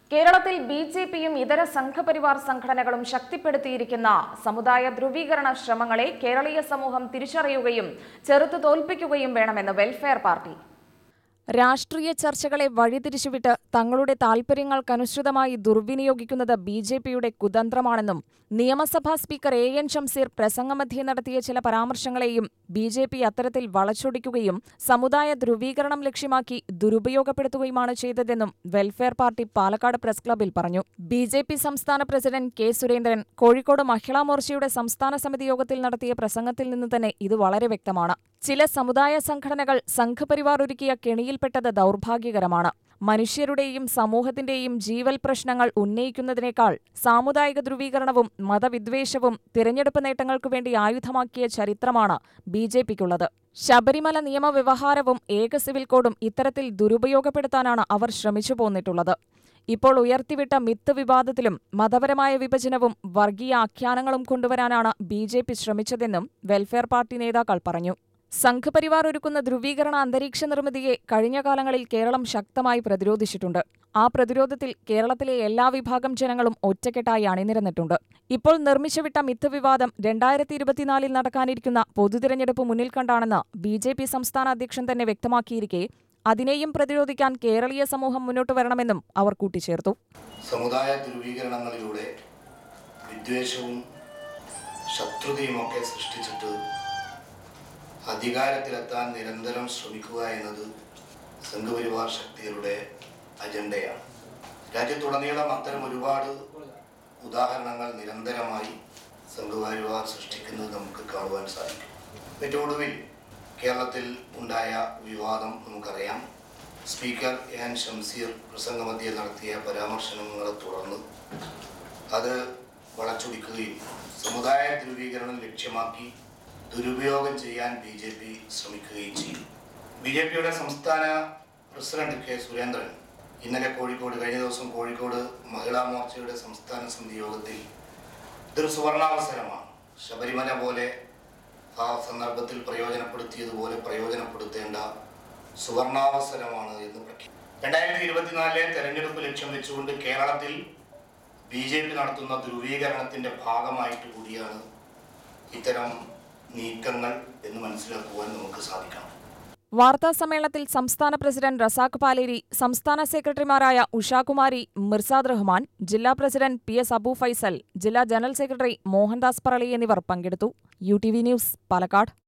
കേരളത്തിൽ B J പിയും ഇതര സംഘപരിവാർ സംഘടനകളും ശക്തിപ്പെടുത്തിയിരിക്കുന്ന സമുദായ ധ്രുവീകരണ ശ്രമങ്ങളെ കേരളീയ സമൂഹം തിരിച്ചറിയുകയും ചെറുത്തു തോൽപ്പിക്കുകയും വേണമെന്ന് വെൽഫെയർ പാർട്ടി രാഷ്ട്രീയ ചർച്ചകളെ വഴിതിരിച്ചുവിട്ട് തങ്ങളുടെ താൽപര്യങ്ങൾക്കനുസൃതമായി ദുർവിനിയോഗിക്കുന്നത് ബി ജെ പിയുടെ കുതന്ത്രമാണെന്നും നിയമസഭാ സ്പീക്കർ എ എൻ ഷംസീർ പ്രസംഗമധ്യേ നടത്തിയ ചില പരാമർശങ്ങളെയും ബി ജെ പി അത്തരത്തിൽ വളച്ചൊടിക്കുകയും സമുദായ ധ്രുവീകരണം ലക്ഷ്യമാക്കി ദുരുപയോഗപ്പെടുത്തുകയുമാണ് ചെയ്തതെന്നും വെൽഫെയർ പാർട്ടി പാലക്കാട് പ്രസ് ക്ലബിൽ പറഞ്ഞു ബി ജെ പി സംസ്ഥാന പ്രസിഡന്റ് കെ സുരേന്ദ്രൻ കോഴിക്കോട് മഹിളാ മോർച്ചയുടെ സംസ്ഥാന സമിതി യോഗത്തിൽ നടത്തിയ പ്രസംഗത്തിൽ നിന്ന് തന്നെ ഇത് വളരെ വ്യക്തമാണ് ചില സമുദായ സംഘടനകൾ സംഘപരിവാർ ഒരുക്കിയ കെണിയിൽപ്പെട്ടത് ദൗർഭാഗ്യകരമാണ് മനുഷ്യരുടെയും സമൂഹത്തിന്റെയും ജീവൽ പ്രശ്നങ്ങൾ ഉന്നയിക്കുന്നതിനേക്കാൾ സാമുദായിക ധ്രുവീകരണവും മതവിദ്വേഷവും തിരഞ്ഞെടുപ്പ് നേട്ടങ്ങൾക്കു വേണ്ടി ആയുധമാക്കിയ ചരിത്രമാണ് ബി ജെ പിക്കുള്ളത് ശബരിമല നിയമവ്യവഹാരവും ഏക സിവിൽ കോഡും ഇത്തരത്തിൽ ദുരുപയോഗപ്പെടുത്താനാണ് അവർ ശ്രമിച്ചു പോന്നിട്ടുള്ളത് ഇപ്പോൾ ഉയർത്തിവിട്ട മിത്ത് വിവാദത്തിലും മതപരമായ വിഭജനവും വർഗീയ ആഖ്യാനങ്ങളും കൊണ്ടുവരാനാണ് ബി ജെ പി ശ്രമിച്ചതെന്നും വെൽഫെയർ പാർട്ടി നേതാക്കൾ പറഞ്ഞു സംഘപരിവാർ ഒരുക്കുന്ന ധ്രുവീകരണ അന്തരീക്ഷ നിർമ്മിതിയെ കഴിഞ്ഞ കാലങ്ങളിൽ കേരളം ശക്തമായി പ്രതിരോധിച്ചിട്ടുണ്ട് ആ പ്രതിരോധത്തിൽ കേരളത്തിലെ എല്ലാ വിഭാഗം ജനങ്ങളും ഒറ്റക്കെട്ടായി അണിനിരന്നിട്ടുണ്ട് ഇപ്പോൾ നിർമ്മിച്ചുവിട്ട മിത്ത് വിവാദം രണ്ടായിരത്തി ഇരുപത്തിനാലിൽ നടക്കാനിരിക്കുന്ന പൊതുതിരഞ്ഞെടുപ്പ് മുന്നിൽ കണ്ടാണെന്ന് ബി ജെ പി സംസ്ഥാന അധ്യക്ഷൻ തന്നെ വ്യക്തമാക്കിയിരിക്കെ അതിനെയും പ്രതിരോധിക്കാൻ കേരളീയ സമൂഹം മുന്നോട്ട് വരണമെന്നും അവർ കൂട്ടിച്ചേർത്തു സമുദായ ധ്രുവീകരണങ്ങളിലൂടെ വിദ്വേഷവും ശത്രുതയുമൊക്കെ സൃഷ്ടിച്ചിട്ട് അധികാരത്തിലെത്താൻ നിരന്തരം ശ്രമിക്കുക എന്നത് സംഘപരിവാർ ശക്തികളുടെ അജണ്ടയാണ് രാജ്യത്തുടനീളം അത്തരം ഒരുപാട് ഉദാഹരണങ്ങൾ നിരന്തരമായി സംഘപരിവാർ സൃഷ്ടിക്കുന്നത് നമുക്ക് കാണുവാൻ സാധിക്കും ഏറ്റവും ഒടുവിൽ കേരളത്തിൽ ഉണ്ടായ വിവാദം നമുക്കറിയാം സ്പീക്കർ എൻ ഷംസീർ പ്രസംഗമധ്യേ നടത്തിയ പരാമർശനങ്ങളെ തുടർന്ന് അത് വളച്ചൊടിക്കുകയും സമുദായ ധ്രുവീകരണം ലക്ഷ്യമാക്കി ദുരുപയോഗം ചെയ്യാൻ ബി ജെ പി ശ്രമിക്കുകയും ചെയ്യും ബി ജെ പിയുടെ സംസ്ഥാന പ്രസിഡന്റ് കെ സുരേന്ദ്രൻ ഇന്നലെ കോഴിക്കോട് കഴിഞ്ഞ ദിവസം കോഴിക്കോട് മഹിളാ മോർച്ചയുടെ സംസ്ഥാന സമിതി യോഗത്തിൽ ഇതൊരു സുവർണാവസരമാണ് ശബരിമല പോലെ ആ സന്ദർഭത്തിൽ പ്രയോജനപ്പെടുത്തിയതുപോലെ പ്രയോജനപ്പെടുത്തേണ്ട സുവർണാവസരമാണ് എന്ന് പ്രഖ്യാപിച്ചു രണ്ടായിരത്തി ഇരുപത്തിനാലിലെ തെരഞ്ഞെടുപ്പ് ലക്ഷ്യം വെച്ചുകൊണ്ട് കേരളത്തിൽ ബി ജെ പി നടത്തുന്ന ധ്രുവീകരണത്തിന്റെ ഭാഗമായിട്ട് കൂടിയാണ് ഇത്തരം നീക്കങ്ങൾ എന്ന് മനസ്സിലാക്കുവാൻ നമുക്ക് സാധിക്കണം വാർത്താസമ്മേളനത്തിൽ സംസ്ഥാന പ്രസിഡന്റ് റസാഖ് പാലേരി സംസ്ഥാന സെക്രട്ടറിമാരായ ഉഷാകുമാരി മിർസാദ് റഹ്മാൻ ജില്ലാ president P S Abu Faisal ജില്ലാ ജനറൽ സെക്രട്ടറി മോഹൻദാസ് പറളി എന്നിവർ പങ്കെടുത്തു U T V news Palakkad